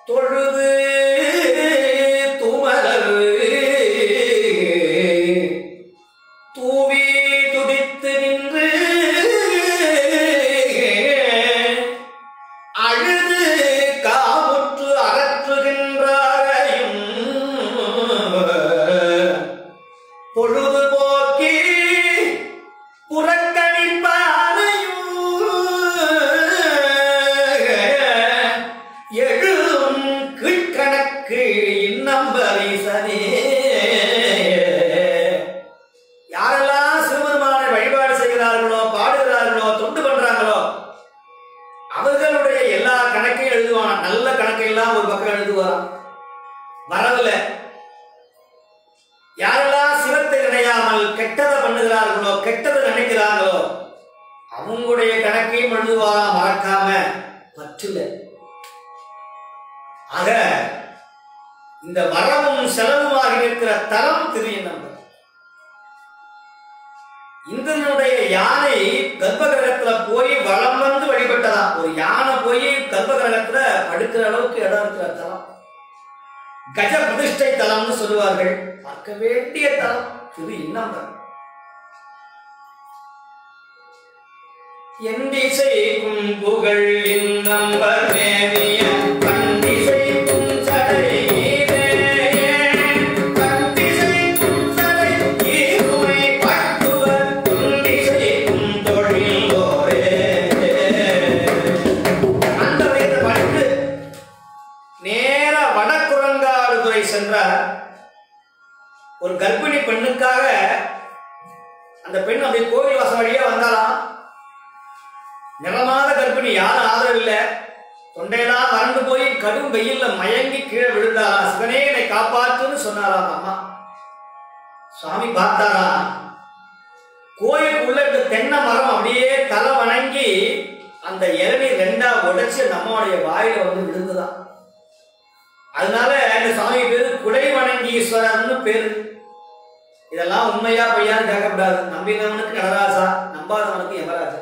தொழுது துமலர் தூவி துதித்து நின்று அழுது காமுற்று அகற்றுகின்றாரையும் பொழுதுபோக்கி புறக்கணிப்பாரையும் எழும் கீழ்கணக்கு இன்னம்பரீசனே யாரெல்லாம் சிவபெருமானை வழிபாடு செய்கிறார்களோ பாடுகிறார்களோ தொண்டு பண்றாங்களோ அவர்களுடைய எல்லா கணக்கையும் எழுதுவான் நல்ல கணக்கையெல்லாம் ஒரு பக்கம் எழுதுவான் வரவுல யாரெல்லாம் சிவத்தை நினையாமல் கெட்டதை பண்ணுகிறார்களோ கெட்டதை நினைக்கிறார்களோ அவங்களுடைய கணக்கையும் எழுதுவாராம் மறக்காம பற்றுல ஆக இந்த வரவும் செலவுமாக இருக்கிற தலம் திருநம்பர் இந்திரனுடைய யானை கர்ப்பகிரகத்துல போய் வலம் வந்து வழிபட்டதாம் ஒரு யானை போய் கர்ப்பகிரகத்துல படுக்கிற அளவுக்கு இடம் இருக்கிற தலம் கஜ பிரதிஷ்டை தலம்னு சொல்லுவார்கள் பார்க்க வேண்டிய தலம் இது இன்னம்பர் எண்டிசைக்கும் புகழ் இன்னம்பர் மேவிய கண்டிசைக்கும் சடை ஈரே. கண்டிசைக்கும் சடை ஈருமை பட்டுவர் குண்டிசைக்கும் தொழிலோரே. அந்த வயது பட்டு நேர வடக்குரங்காடுதுறை சென்றார் ஒரு கர்ப்பிணி பெண்ணுக்காக அந்த பெண் அப்படியே கோவில் வாசல் வழியா வந்தாலாம் நிறமாத கர்ப்பிணி யாரும் ஆதரவு இல்லை தொண்டையெல்லாம் வறண்டு போய் கடும் வெயில்ல மயங்கி கீழே விழுந்தாராம் சிவனே என்னை காப்பாற்றுன்னு சொன்னாராம் அந்த அம்மா சுவாமி பார்த்தாரா கோயிலுக்குள்ள இருக்க தென்னை மரம் அப்படியே தலை வணங்கி அந்த இளநீ ரெண்டா உடைச்சு அந்த அம்மாவுடைய வாயில வந்து விழுந்துதான் அதனால இந்த சாமி பேரு குடை வணங்கீஸ்வரர்னு பேரு இதெல்லாம் உண்மையா பொய்யான்னு கேட்கக்கூடாது நம்பினவனுக்கு நடராசா நம்பாதவனுக்கு யமராஜா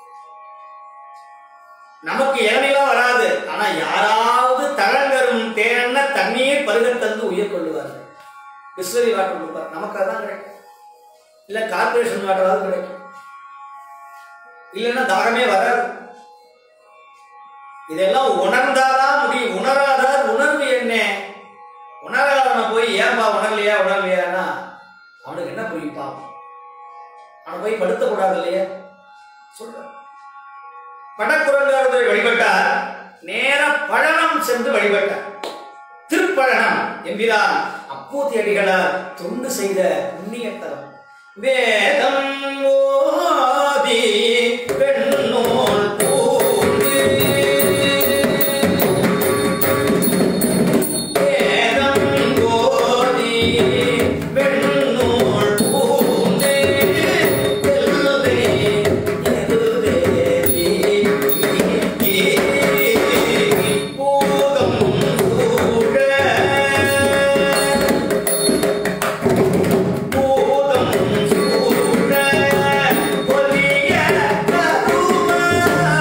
நமக்கு இளநிலாம் வராது ஆனா யாராவது தழங்கரும் தேன தண்ணீர் பருகத் தந்து உயிர் கொள்ளுவார்கள் பிஸ்லரி வாட்டர் கொடுப்பார் நமக்கு அதான் கிடைக்கும் இல்ல கார்பரேஷன் வாட்டராவது கிடைக்கும் இல்லைன்னா தாகமே வராது இதெல்லாம் உணர்ந்தாதான் முடியும் உணராதார் உணர்வு என்ன உணராதவனை போய் ஏன்பா உணரலையா உணரலையானா அவனுக்கு என்ன புரியும் பாவம் அவனை போய் படுத்தக்கூடாது இல்லையா சொல்ற படக்குரங்காரத்தை வழிபட்டார் நேர பழனம் சென்று வழிபட்டார் திருப்பழனம் என்கிறார் அப்போதி அடிகளார் தொண்டு செய்த புண்ணியத்தலம் வேதம் ஓதி பெண்ணோல் பூண்டு வேதம் ஓதி பெண்ணோல் பூண்டு எல்லை பூதம் சூழ பூதம் சூழ பொலிய கருமா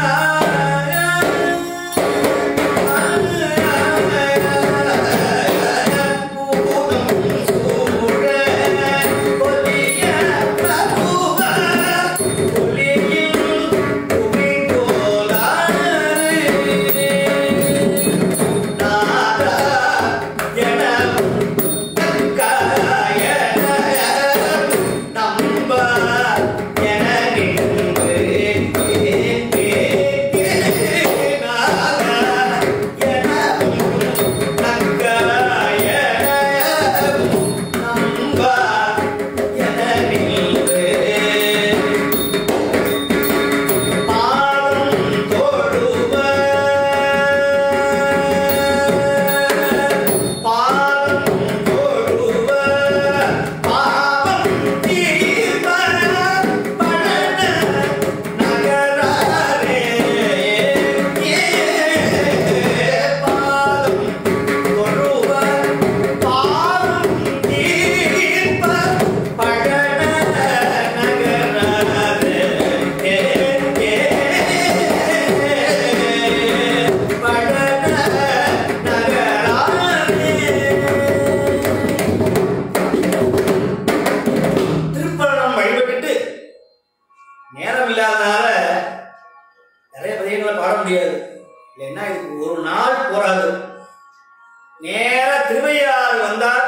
போறாரு நேர திருவையாறு வந்தார்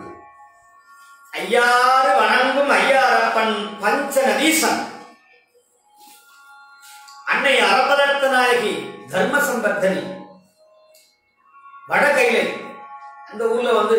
ஐயாறு வணங்கும் ஐயாரப்பன் பஞ்ச நதீசன் அன்னை அரபதத்த நாயகி தர்ம சம்பர்த்தனி வடகைலை அந்த ஊர்ல வந்து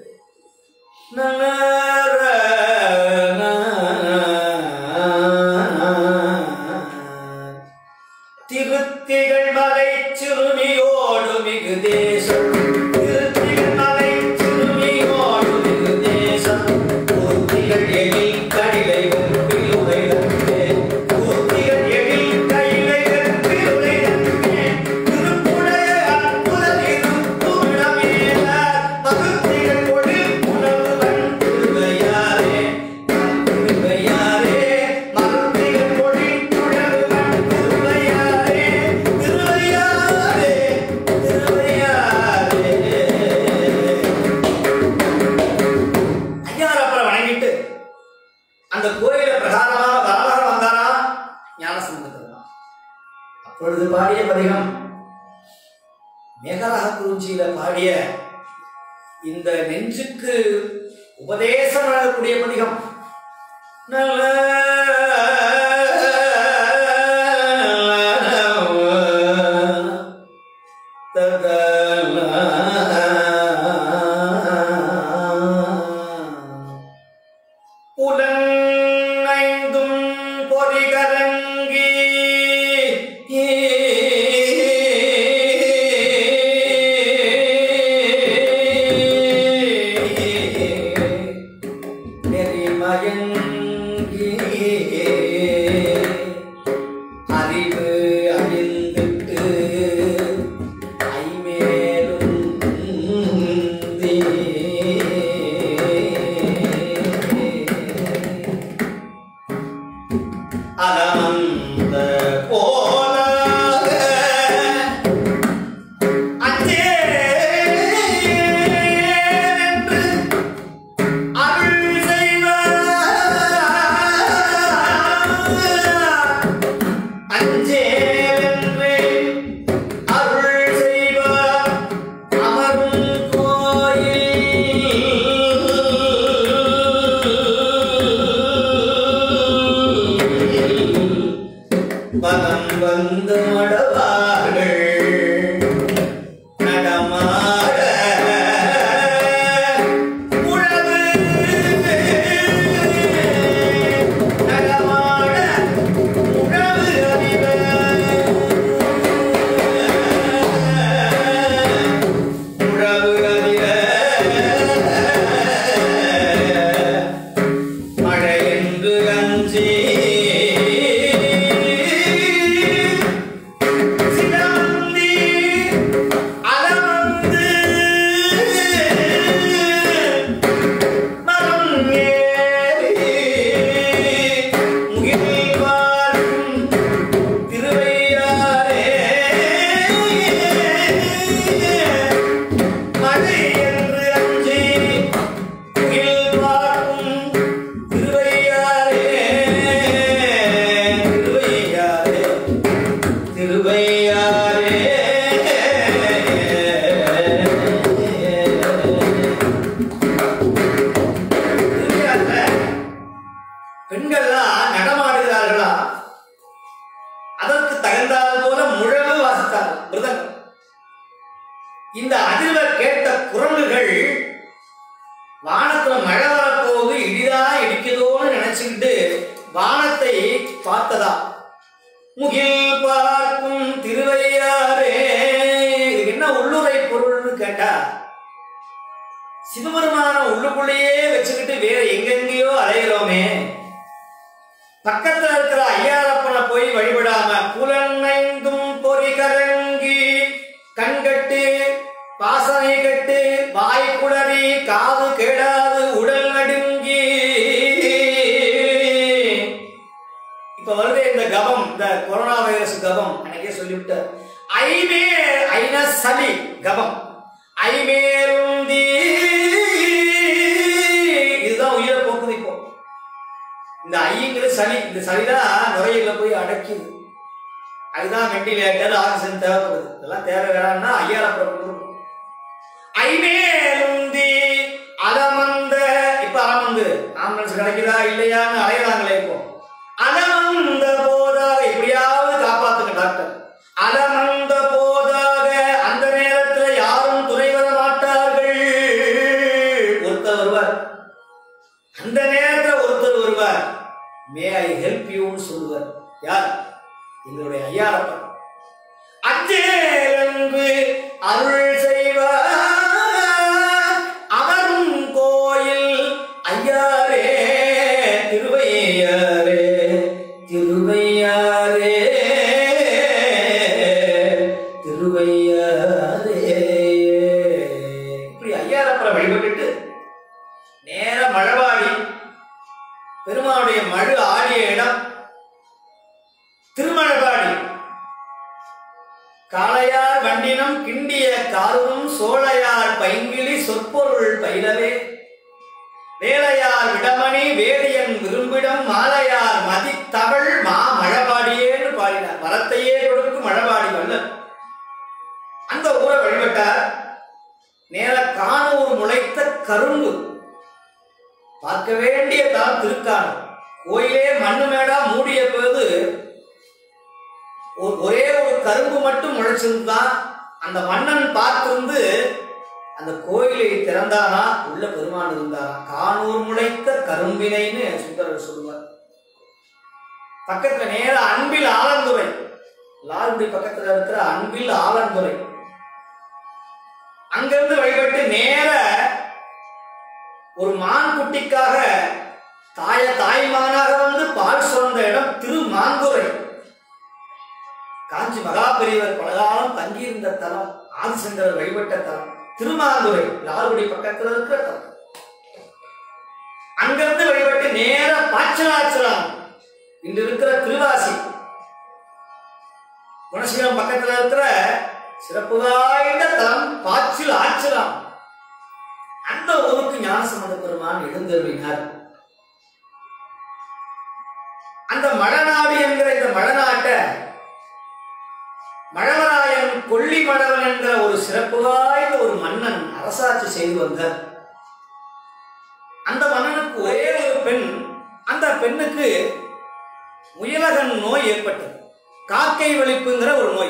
திருத்திகள் மலை சிறுமியோடு மிகு தேசம் திருத்திகள் மலை சிறுமியோடு மிகு தேசம் பூர்த்திகள் எழில் கடிலை வெற்றில் உரைதே பூர்த்திகள் எழில் கைலை வெற்றில் உரைதே திருப்புடைய அற்புதம் இருக்குமிடமேல பகுத்திகள் பொழில் உணர்வன் திருவையாரே திருவையாரே மருந்திகள் பொழில் உணர்வன் திருவையாரே திருவையாரே திருவையாரே ஐயார் அப்புறம் வணங்கிட்டு அந்த கோயில பிரகாரமாக வரலாறு வந்தாரா ஞானசம்பந்தர் அப்பொழுது பாடிய பதிகம் மேகராக குறிஞ்சியில பாடிய இந்த நெஞ்சுக்கு உபதேசம் வழங்கக்கூடிய பதிகம் நல்ல புலனைந்தும் பொறிகரங்கி நெறிமயங்கி அறிவு அழிந்திட்டு ஐமேலும் அலமந்த போலாக அச்சே என்று அருள் செய்வார் அஞ்சேலென்று அருள் செய்வார் அமரும் கோயில் பலம் வந்து மடவார்கள் நடமாட உழவு நடமாட உழவு அறிவ உழவு அறிவ மழை என்று அஞ்சி சினந்தி அலமந்து மரம் ஏறி முகில் வாழும் திருவையாரே மழை என்று அஞ்சி முகில் வாழும் திருவையாரே திருவையாரே திருவையாரே திருவையாறுல பெண்கள்லாம் நடமாடுகிறார்களா அதற்கு தகுந்தால் போல முழவு வாசித்தார் மிருதங்கம் இந்த அதிர்வை கேட்ட குரங்குகள் வானத்துல மழை வரப்போகுது இடிதா இடிக்குதோன்னு நினைச்சுக்கிட்டு வானத்தை பார்த்ததா முகில் பார்க்கும் திருவையாரே இதுக்கு என்ன உள்ளுரை பொருள்னு கேட்டா சிவபெருமான உள்ளுக்குள்ளேயே வச்சுக்கிட்டு வேற எங்கெங்கேயோ அலைகிறோமே பக்கத்துல இருக்கிற ஐயாரப்பனை போய் வழிபடாம புலனைந்தும் பொறி கரங்கி கண்கட்டு பாசனை கட்டு வாய் குளறி காது கேடாது உடல் நடுங்கி இப்ப வருது இந்த கபம் இந்த கொரோனா வைரஸ் கபம் அன்னைக்கே சொல்லிவிட்ட ஐமே ஐன சளி கபம் ஐமேருந்தி இதுதான் உயிரை போக்குது இப்போ இந்த ஐங்கிற சளி இந்த சளிதான் நுரையீரல போய் அடைக்குது அதுதான் வெண்டிலேட்டர் ஆக்சிஜன் தேவைப்படுது இதெல்லாம் தேவை வேணாம்னா ஐயாயிரம் ஐமேலுந்தி அலமந்த இப்ப அலமந்து ஆம்புலன்ஸ் கிடைக்குதா இல்லையான்னு அலையறாங்களே இப்போ அலமந்த போதாக எப்படியாவது காப்பாத்துங்க டாக்டர் அலமந்த போதாக அந்த நேரத்துல யாரும் துணை வர மாட்டார்கள் ஒருத்தர் வருவார் அந்த நேரத்துல ஒருத்தர் வருவார் மே ஐ ஹெல்ப் யூன்னு சொல்லுவார் யார் எங்களுடைய ஐயாரப்பன் அஞ்சேலன்பு அருள் செய்வார் அவரும் கோயில் ஐயாரே திருவையாரே திருவையாரே திருவையாரே இப்படி ஐயாரப்பரை வழிபட்டுட்டு நேர மழவாடி பெருமானுடைய மழு ஆடிய இடம் திருமழபாடி காளையார் வண்டினம் கிண்டிய காரும் சோழையார் பைங்கிளி சொற்பொருள் பயிலவே வேலையார் விடமணி வேலியன் விரும்பிடம் மாலையார் மதித்தவள் மா மழபாடியேன்னு பாடினார் மரத்தையே கொடுக்கும் மழபாடி வல்லன் அந்த ஊரை வழிபட்டார் நேர காணூர் முளைத்த கரும்பு பார்க்க வேண்டிய தலம் திருக்காணம் கோயிலே மண்ணு மேடா மூடிய போது ஒரு- ஒரே ஒரு கரும்பு மட்டும் முளைச்சிருந்தா அந்த மன்னன் பார்த்திருந்து அந்த கோயிலை திறந்தானா உள்ள பெருமான் இருந்தாரா காணூர் முளைத்த கரும்பினைன்னு சுந்தரர் சொல்லுவார் பக்கத்துல நேர அன்பில் ஆலந்துறை லால்குடி பக்கத்துல இருக்கிற அன்பில் ஆலந்துறை அங்கிருந்து வழிபட்டு நேர ஒரு மான் குட்டிக்காக தாய தாய்மானாக வந்து பால் சுரந்த இடம் திருமாந்துறை காஞ்சி மகாபெரியவர் பலகாலம் தங்கியிருந்த தலம் ஆதிசங்கரர் வழிபட்ட தலம் திருமாந்துறை லால்குடி பக்கத்துல இருக்கிற தலம் அங்கிருந்து வழிபட்டு நேர பாச்சலாச்சலம் இன்று இருக்கிற திருவாசி குணசீலம் பக்கத்துல இருக்கிற சிறப்பு வாய்ந்த தலம் பாச்சில் ஆச்சலாம் அந்த ஊருக்கு ஞானசம்பந்த பெருமான் எழுந்தருளினார் அந்த மழநாடு என்கிற இந்த மழநாட்டை மழவராயன் கொல்லி மழவன் என்கிற ஒரு சிறப்பு வாய்ந்த ஒரு மன்னன் அரசாட்சி செய்து வந்தார் அந்த மன்னனுக்கு ஒரே ஒரு பெண் அந்த பெண்ணுக்கு முயலகன் நோய் ஏற்பட்டது காக்கை வலிப்புங்கிற ஒரு நோய்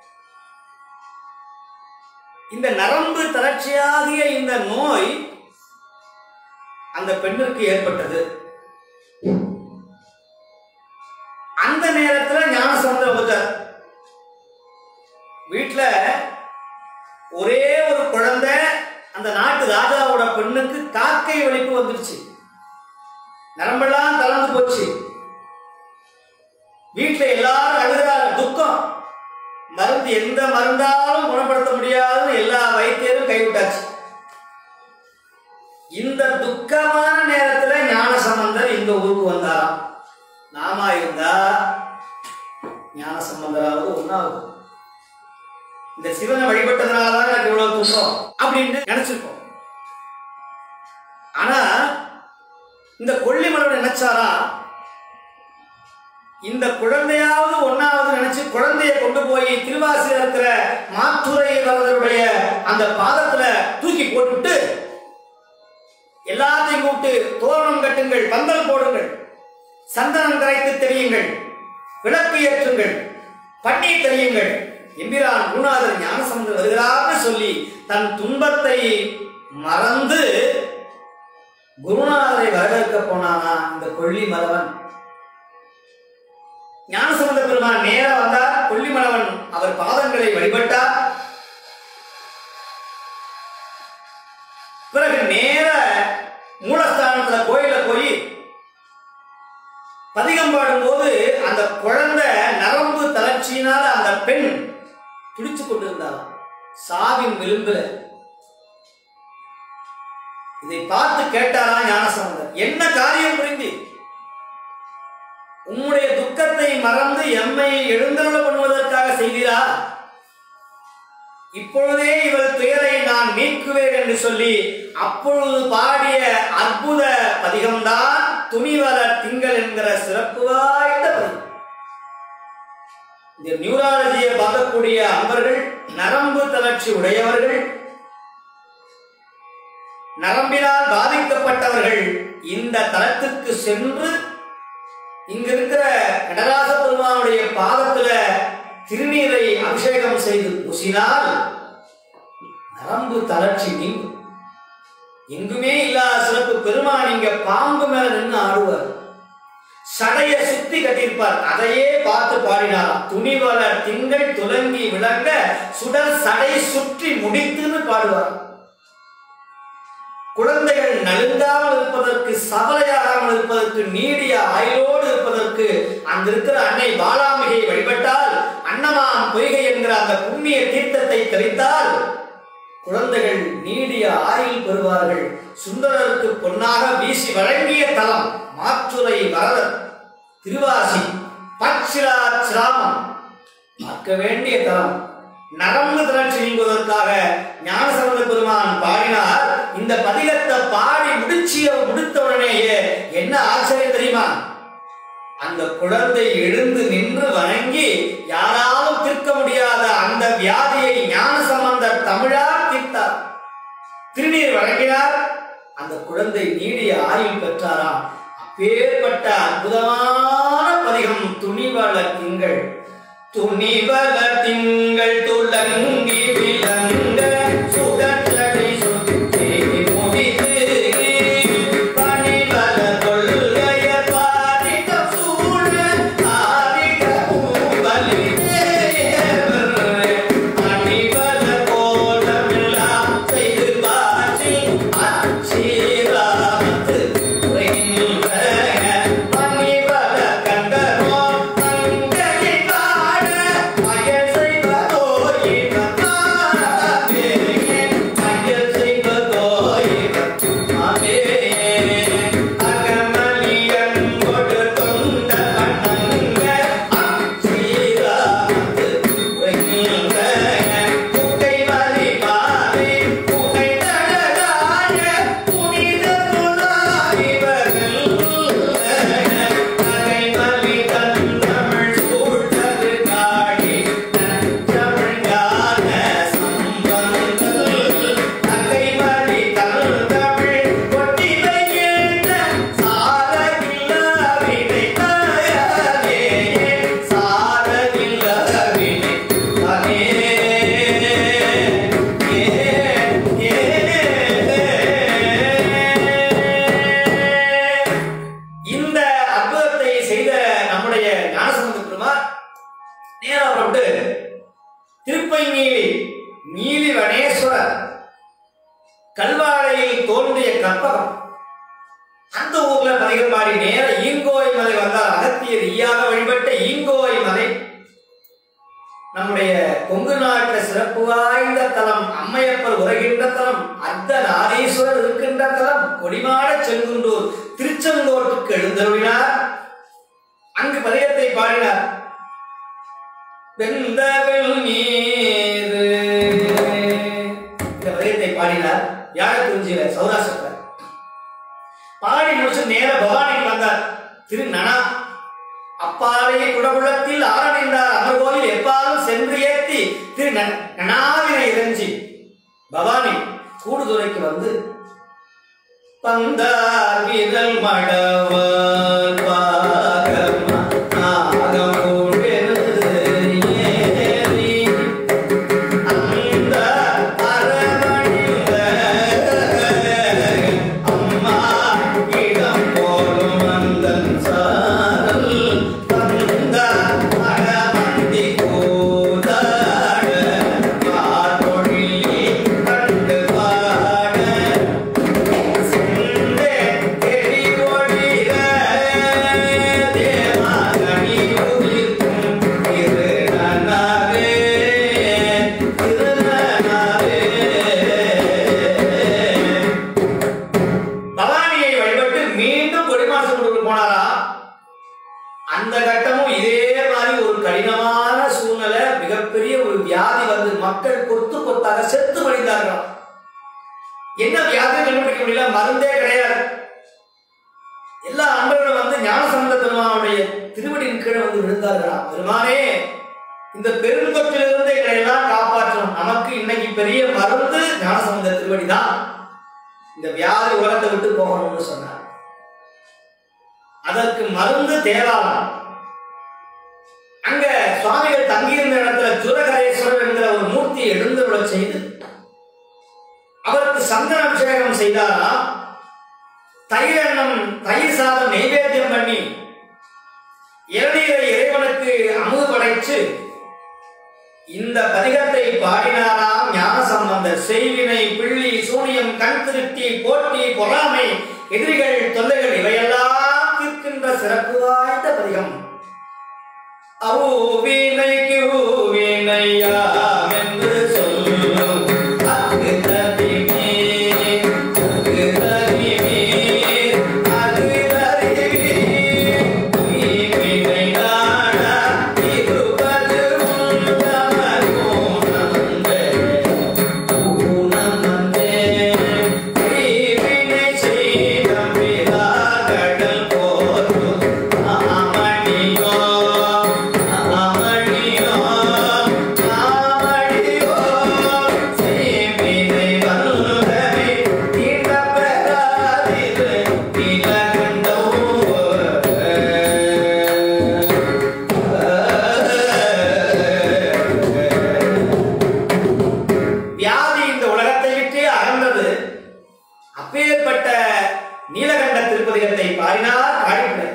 இந்த நரம்பு தளர்ச்சியாகிய இந்த நோய் அந்த பெண்ணிற்கு ஏற்பட்டது அந்த நேரத்துல ஞானசமுத்திர புத்தர் வீட்டுல ஒரே ஒரு குழந்தை அந்த நாட்டு ராஜாவோட பெண்ணுக்கு காக்கை வலிப்பு வந்துருச்சு நரம்பெல்லாம் தளர்ந்து போச்சு வீட்டுல எல்லாரும் அழுகிறாங்க துக்கம் மருந்து எந்த மருந்தாலும் குணப்படுத்த முடியாதுன்னு எல்லா வைத்தியரும் கைவிட்டாச்சு இந்த துக்கமான நேரத்துல ஞானசம்பந்தர் இந்த ஊருக்கு வந்தாராம் நாமா இருந்தா ஞானசம்பந்தராவது ஒன்னாவது இந்த சிவனை வழிபட்டதுனால தான் எனக்கு இவ்வளவு துன்பம் அப்படின்னு நினைச்சிருக்கோம் ஆனா இந்த கொல்லிமலன் நினைச்சாரா இந்த குழந்தையாவது ஒன்னாவது நினைச்சு குழந்தைய கொண்டு போய் திருவாசியில் இருக்கிற மாத்துரை வரதருடைய அந்த பாதத்துல தூக்கி போட்டுவிட்டு எல்லாத்தையும் கூப்பிட்டு தோரணம் கட்டுங்கள் பந்தல் போடுங்கள் சந்தனம் கரைத்து தெரியுங்கள் விளக்கு ஏற்றுங்கள் பன்னீர் தெரியுங்கள் எம்பிரான் குருநாதர் ஞானசம்பந்தர் வருகிறார்னு சொல்லி தன் துன்பத்தை மறந்து குருநாதரை வரவேற்க போனானா இந்த கொள்ளி மரவன் ஞானசம்பந்த பெருமான் நேரா வந்தார் கொல்லிமலவன் அவர் பாதங்களை வழிபட்டார் பிறகு நேர மூலஸ்தானத்துல கோயில போய் பதிகம் பாடும்போது அந்த குழந்தை நரம்பு தளர்ச்சியினால அந்த பெண் துடிச்சு கொண்டிருந்தார் சாவின் விளிம்புல இதை பார்த்து கேட்டாரா ஞானசம்பந்தர் என்ன காரியம் புரிந்து உம்முடைய துக்கத்தை மறந்து எம்மை எழுந்தருள பண்ணுவதற்காக செய்தீரா இப்பொழுதே இவள் துயரை நான் நீக்குவேன் என்று சொல்லி அப்பொழுது பாடிய அற்புத பதிகம்தான் துணிவர திங்கள் என்கிற சிறப்பு வாய்ந்த பதிகம் இந்த நியூராலஜியை பார்க்கக்கூடிய அன்பர்கள் நரம்பு தளர்ச்சி உடையவர்கள் நரம்பினால் பாதிக்கப்பட்டவர்கள் இந்த தலத்துக்கு சென்று இங்க இருக்கிற நடராச பெருமானுடைய பாதத்துல திருநீரை அபிஷேகம் செய்து பூசினால் நரம்பு தளர்ச்சி நீங்கும் எங்குமே இல்லாத சிறப்பு பெருமான் இங்க பாம்பு மேல நின்று ஆடுவார் சடைய சுத்தி கட்டியிருப்பார் அதையே பார்த்து பாடினாராம் துணிவல திங்கள் துலங்கி விளங்க சுடர் சடை சுற்றி முடித்துன்னு பாடுவார் குழந்தைகள் நலுங்காமல் இருப்பதற்கு சவலையாகாமல் இருப்பதற்கு நீடிய ஆயுளோடு இருப்பதற்கு அங்க இருக்கிற அன்னை பாலாம்பிகை வழிபட்டால் அன்னமாம் பொய்கை என்கிற அந்த புண்ணிய தீர்த்தத்தை தெளித்தால் குழந்தைகள் நீடிய ஆயுள் பெறுவார்கள் சுந்தரருக்கு பொன்னாக வீசி வழங்கிய தலம் மாற்றுரை வரதர் திருவாசி பச்சிரா சிராமம் பார்க்க வேண்டிய தலம் நரம்பு திரட்சி நீங்குவதற்காக ஞானசம்பந்த பெருமான் பாடினார் இந்த பதிகத்தை பாடி முடிச்சிய முடித்த உடனேயே என்ன ஆச்சரியம் தெரியுமா அந்த குழந்தை எழுந்து நின்று வணங்கி யாராலும் தீர்க்க முடியாத அந்த வியாதியை ஞானசம்பந்தர் தமிழார் தீர்த்தார் திருநீர் வழங்கினார் அந்த குழந்தை நீடிய ஆயுள் பெற்றாராம் அப்பேற்பட்ட அற்புதமான பதிகம் துணிவள திங்கள் துணிவள திங்கள் துலங்கி விளங்க சுடற்றடை சுற்றி முடித்து பணிவள கொள்கைய பாரிட சூழ ஆரிட பூவலி தேவர் அணிவள கோலமெல்லாம் செய்து பாற்றி அச்சீராமத்து உரைகின்ற பணிவள கண்டனோ கண்களில் வாழ அயல் செய்வதோ இவனாவே அயல் செய்வதோ இவனாவே அகமலியன் கொடு கொண்ட கண்ணங்க அச்சீராமத்து உரைகின்ற புகை வலி மாறி புகை தடலாய புனித துணாய்வர்கள் நகை மலி தந்தமிழ் சூழ்ந்தது காடி தமிழ்கான சம்பந்தல் நகை மலி தந்தமிழ் கொட்டி வைக்கின்ற சாரகில்ல வினை தாயாரே சாரகில்ல வினை தானே இந்த அற்புதத்தை செய்த நம்முடைய ஞானசம்பந்த பெருமார் நேரா கொண்டு திருப்பைநீலி நீலி வனேஸ்வரர் கல்வாழையில் தோன்றிய கற்பகம் அந்த ஊர்ல பதிகள் மாறி நேர ஈங்கோய் மலை வந்தார் அகத்தியர் ஈயாக வழிபட்ட ஈங்கோய் மலை நம்முடைய கொங்கு நாட்டில் சிறப்பு வாய்ந்த தலம் அம்மையப்பர் உரைகின்ற தலம் அர்த்த நாதீஸ்வரர் இருக்கின்ற தலம் கொடிமாட செங்குன்றூர் திருச்செங்கோட்டுக்கு எழுந்தருளினார் அங்கு பதிகத்தை பாடினார் வெந்தவெள் நீரு இந்த பதிகத்தை பாடினார் யாரை குறிஞ்சியில சௌராஷ்டிர பாடி முடிச்சு நேர பவானிக்கு வந்தார் திரு நனா அப்பாலையை குடகுளத்தில் ஆரணிந்தார் அமர்கோவில் எப்பாலும் சென்று ஏத்தி திரு ந- நனாவினை இறைஞ்சி பவானி கூடுதுறைக்கு வந்து பந்தார் விரல் மடவர் பாகமா நாகம் கொண்டெழுந்து ஏறி அந்த அரவணிந்த அம்மா இடம் போலும் அந்தன் சாரல் தந்த அழவந்தி கூதாட மார்கொழிலி கண்டு பாட செந்தே தெரி ஒளிர தேவாகனி உதிர்க்கும் திருநனாவே திருநனாவே பவானியை வழிபட்டு மீண்டும் கொடிமாசம் கொடுக்க போனாரா அந்த கட்டமும் இதே மாதிரி ஒரு கடினமான சூழ்நிலை மிகப்பெரிய ஒரு வியாதி வந்து மக்கள் கொத்து கொத்தாக செத்து மடிந்தார்களாம் என்ன வியாதி கண்டுபிடிக்க முடியல மருந்தே கிடையாது எல்லா அன்பர்களும் வந்து ஞானசம்பந்த பெருமானுடைய திருவடியின் கீழே வந்து விழுந்தார்களா பெருமானே இந்த பெருந்தொற்றிலிருந்து எங்களை எல்லாம் காப்பாற்றணும் நமக்கு இன்னைக்கு பெரிய மருந்து ஞானசம்பந்த திருவடி தான் இந்த வியாதி உலகத்தை விட்டு போகணும்னு சொன்னார் அதற்கு மருந்து தேவாரம் அங்க சுவாமிகள் தங்கியிருந்த இடத்துல ஜுரகரேஸ்வரர் என்கிற ஒரு மூர்த்தியை எழுந்து விடச் செய்து அவருக்கு சந்தன அபிஷேகம் செய்தாரா தயிர் எண்ணம் தயிர் சாதம் நைவேத்தியம் பண்ணி இளநீரை இறைவனுக்கு அமுது படைச்சு இந்த பதிகத்தை பாடினாராம் ஞான சம்பந்தர் செய்வினை பிள்ளி சூனியம் கண் திருட்டி போட்டி பொறாமை எதிரிகள் தொல்லைகள் இவையெல்லாம் தீர்க்கின்ற சிறப்பு வாய்ந்த பதிகம் அவுவினைக்கு ஊவினையாம் என்று சொல்லும் அங்கு தவிமே, அங்கு தவிமே, அது தவிமே. தீவினை நாடா இருப்பது உண்டவர் ஊனமந்தே, ஊனமந்தே. தீவினை செய்தம் விழாகடல் போற்றும் ஆமணியோ, ஆமணியோ, ஆமணியோ. செய்வினை வல்லமை தீண்டப் பெறாதிரு நிலகண்டோ. வியாதி இந்த உலகத்தை விட்டு அகன்றது அப்பேற்பட்ட நீலகண்ட திருப்பதிகத்தை பாடினார் காழிப்பிள்ளை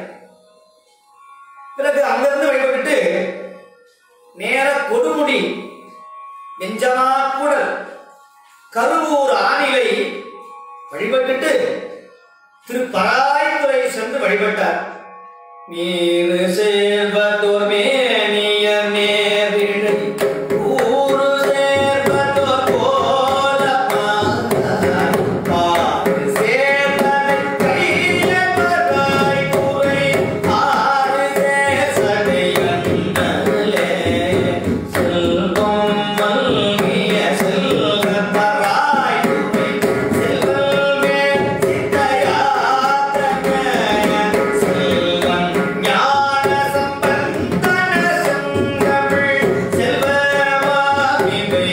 பிறகு அங்கிருந்து வழிபட்டு நேர கொடுமுடி நெஞ்சமா கூடல் கருவூர் ஆணிலை வழிபட்டுட்டு திருப்பராய்த்துறை சென்று வழிபட்டார் நீரு சேர்வதோர் மேனிய நேரிழை ஊரு சேர்வதோர் போல பாதாய். பாரு சேர்வதை கையவராய் குறை ஆறு தேசடை அண்ணலே. செல்வம் மல்கிய செல்வப்பராய் குறை செல்வமே சித்தயாத்திரமே. செல்வம் ஞான சம்பந்தன செங்கமிழ் செல்வமாகிவே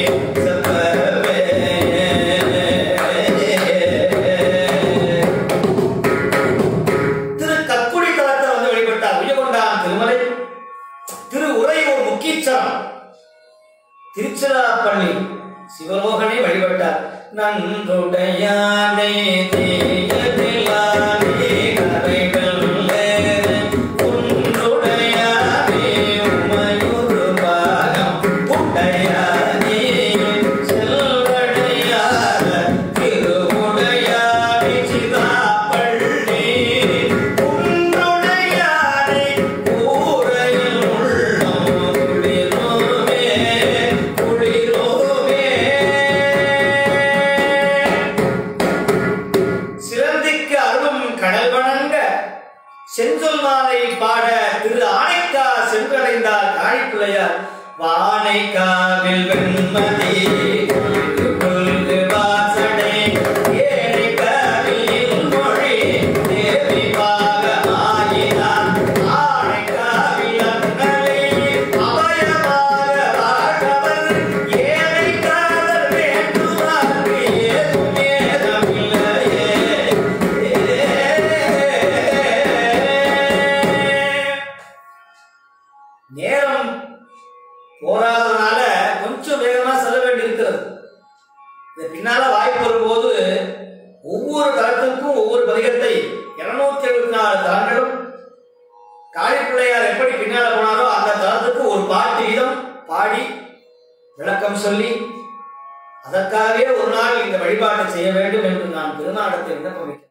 செல்வவே. திரு கற்குடி தலத்தை வந்து வழிபட்டார் உயகொண்டான் திருமலை திரு உறையூர் முக்கீச்சரம் திருச்சிராப்பள்ளி சிவலோகனை வழிபட்டார் நன்றுடையானே தீயதிலானே கரைவெள்ளேனே, உன்றுடையானே உமையொரு பாகம், உடையானே செல்வடையார திருவுடையானே சிதாப்பள்ளி, உன்றுடையானே ஊரையில் உள்ளம் குளிரோவே, குளிரோவே. சிலந்திக்கு அருளும் கடல் வணங்க செஞ்சொல் மாலை பாட திரு ஆனைக்கா சென்றடைந்தார் காழிப்பிள்ளையார் வானைக்காவில் வெண்மதி கொள்கு வாசடை ஏனைக்காவில் மொழி தேவி பாகமாயினார் ஆனைக்காவில் அண்ணலை அபயமாக வாழ்பவர் ஏனைக்காதல் வேண்டுவார்க்கு ஏதும் ஏதமில்லையே நேரம் போராதனால கொஞ்சம் வேகமா செல்ல வேண்டி இருக்கிறது இந்த பின்னால வாய்ப்பு வரும்போது ஒவ்வொரு தளத்திற்கும் ஒவ்வொரு பதிகத்தை இருநூத்தி எழுபத்தி நாலு தலங்களும் காளிப்பிள்ளையார் எப்படி பின்னால போனாரோ அந்த தளத்துக்கு ஒரு பாட்டு வீதம் பாடி விளக்கம் சொல்லி அதற்காகவே ஒரு நாள் இந்த வழிபாட்டை செய்ய வேண்டும் என்று நான் திருநாடத்தை விண்ணப்பம் வைக்கிறேன்